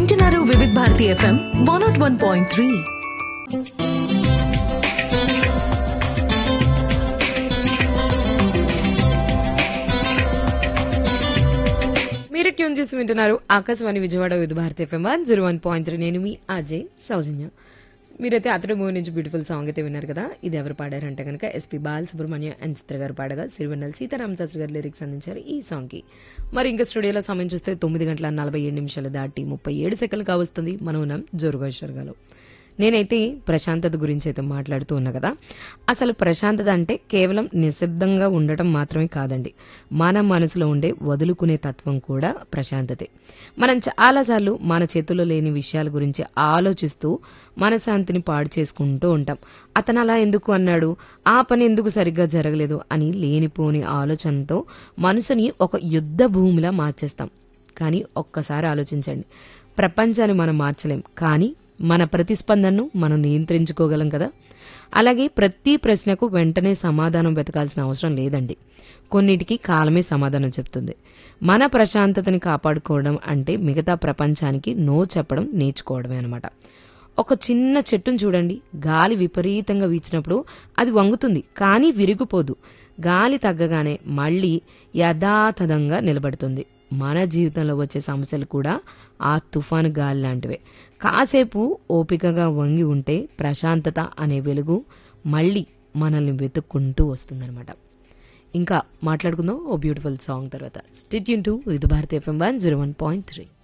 వింటున్నారు Vividh Bharati FM one nought one point three మీరు tune చేసి వింటున్నారు Akashvani Vijayawada Vividh Bharati FM one zero one point three నేను మీ అజయ్ సౌజన్య మీరైతే అతడు మూవీ నుంచి బ్యూటిఫుల్ సాంగ్ అయితే విన్నారు కదా ఇది ఎవరు పాడారంటే కనుక ఎస్పీ బాల్ సుబ్రహ్మణ్యం అండ్ చిత్ర గారు పాడగా సిరివెన్నెల సీతారామ శాస్త్రి గారు లిరిక్స్ అందించారు ఈ సాంగ్కి మరి ఇంకా స్టూడియోలో సమయం చూస్తే తొమ్మిది గంటల నలభై ఏడు నిమిషాలు దాటి ముప్పై ఏడు సెకండ్లు కావస్తుంది మనం ఉన్నాం జోరుగా నేనైతే ప్రశాంతత గురించి అయితే మాట్లాడుతూ ఉన్నా కదా అసలు ప్రశాంతత అంటే కేవలం నిశ్శబ్దంగా ఉండటం మాత్రమే కాదండి మన మనసులో ఉండే వదులుకునే తత్వం కూడా ప్రశాంతతే మనం చాలాసార్లు మన చేతుల్లో లేని విషయాల గురించి ఆలోచిస్తూ మనశాంతిని పాడు చేసుకుంటూ ఉంటాం అతను అలా ఎందుకు అన్నాడు ఆ పని ఎందుకు సరిగ్గా జరగలేదు అని లేనిపోని ఆలోచనతో మనసుని ఒక యుద్ధ భూమిలా మార్చేస్తాం కానీ ఒక్కసారి ఆలోచించండి ప్రపంచాన్ని మనం మార్చలేం కానీ మన ప్రతిస్పందనను మనం నియంత్రించుకోగలం కదా అలాగే ప్రతి ప్రశ్నకు వెంటనే సమాధానం వెతకాల్సిన అవసరం లేదండి కొన్నిటికి కాలమే సమాధానం చెప్తుంది మన ప్రశాంతతని కాపాడుకోవడం అంటే మిగతా ప్రపంచానికి నో చెప్పడం నేర్చుకోవడమే అనమాట ఒక చిన్న చెట్టును చూడండి గాలి విపరీతంగా వీచినప్పుడు అది వంగుతుంది కానీ విరిగిపోదు గాలి తగ్గగానే మళ్ళీ యథాతథంగా నిలబడుతుంది మన జీవితంలో వచ్చే సమస్యలు కూడా ఆ తుఫాను గాలి లాంటివే కాసేపు ఓపికగా వంగి ఉంటే ప్రశాంతత అనే వెలుగు మళ్ళీ మనల్ని వెతుక్కుంటూ వస్తుందన్నమాట ఇంకా మాట్లాడుకుందాం ఓ బ్యూటిఫుల్ సాంగ్ తర్వాత స్టిట్ యూన్ టు ఇది భారతీయ FM one zero one point three